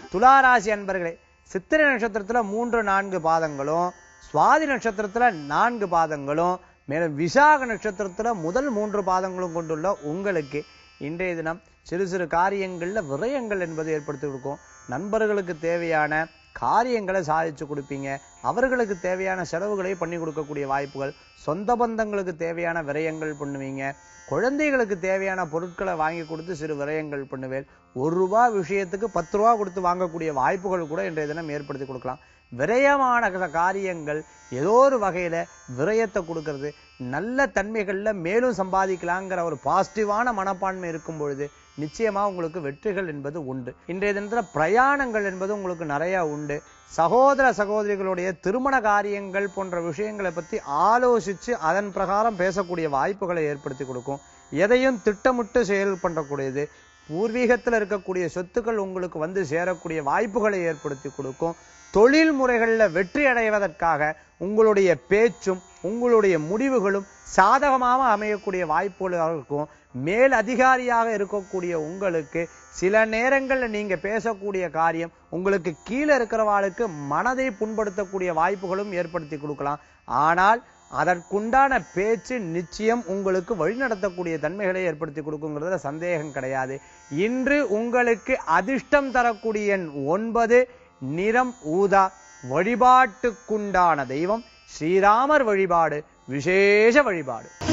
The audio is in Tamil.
துளாராசி அன்பர்களே சித்திரை நட்சத்திரத்துல மூன்று நான்கு பாதங்களும் சுவாதி நட்சத்திரத்துல நான்கு பாதங்களும் மேலும் விசாக நட்சத்திரத்துல முதல் மூன்று பாதங்களும் கொண்டுள்ள உங்களுக்கு இன்றைய தினம் சிறு சிறு காரியங்கள்ல விரயங்கள் என்பது ஏற்படுத்தி கொடுக்கும் நண்பர்களுக்கு தேவையான காரியங்களை சாதிச்சு கொடுப்பீங்க அவர்களுக்கு தேவையான செலவுகளை பண்ணி கொடுக்கக்கூடிய வாய்ப்புகள் சொந்த பந்தங்களுக்கு தேவையான விரயங்கள் பண்ணுவீங்க குழந்தைகளுக்கு தேவையான பொருட்களை வாங்கி கொடுத்து சிறு விரயங்கள் பண்ணுவேன் ஒரு ரூபா விஷயத்துக்கு பத்து ரூபா கொடுத்து வாங்கக்கூடிய வாய்ப்புகள் கூட இன்றைய தினம் ஏற்படுத்தி கொடுக்கலாம் விரயமான க- காரியங்கள் ஏதோ ஒரு வகையில விரயத்தை கொடுக்கறது நல்ல தன்மைகள்ல மேலும் சம்பாதிக்கலாங்கிற ஒரு பாசிட்டிவான மனப்பான்மை இருக்கும் பொழுது நிச்சயமா உங்களுக்கு வெற்றிகள் என்பது உண்டு இன்றைய தினத்துல பிரயாணங்கள் என்பது உங்களுக்கு நிறைய உண்டு சகோதர சகோதரிகளுடைய திருமண காரியங்கள் போன்ற விஷயங்களை பத்தி ஆலோசிச்சு அதன் பிரகாரம் பேசக்கூடிய வாய்ப்புகளை ஏற்படுத்தி கொடுக்கும் எதையும் திட்டமிட்டு செயல் பண்ணக்கூடியது பூர்வீகத்துல இருக்கக்கூடிய சொத்துக்கள் உங்களுக்கு வந்து சேரக்கூடிய வாய்ப்புகளை ஏற்படுத்தி கொடுக்கும் தொழில் முறைகள்ல வெற்றி அடைவதற்காக உங்களுடைய பேச்சும் உங்களுடைய முடிவுகளும் சாதகமாக அமையக்கூடிய வாய்ப்புகளாக இருக்கும் மேல் அதிகாரியாக இருக்கக்கூடிய உங்களுக்கு சில நேரங்கள்ல நீங்க பேசக்கூடிய காரியம் உங்களுக்கு கீழே இருக்கிறவாளுக்கு மனதை புண்படுத்தக்கூடிய வாய்ப்புகளும் ஏற்படுத்தி கொடுக்கலாம் ஆனால் அதற்குண்டான பேச்சு நிச்சயம் உங்களுக்கு வழிநடத்தக்கூடிய தன்மைகளை ஏற்படுத்தி கொடுக்குங்கிறதுல சந்தேகம் கிடையாது இன்று உங்களுக்கு அதிர்ஷ்டம் தரக்கூடிய எண் ஒன்பது நிறம் ஊதா வழிபாட்டுக்குண்டான தெய்வம் ஸ்ரீராமர் வழிபாடு விசேஷ வழிபாடு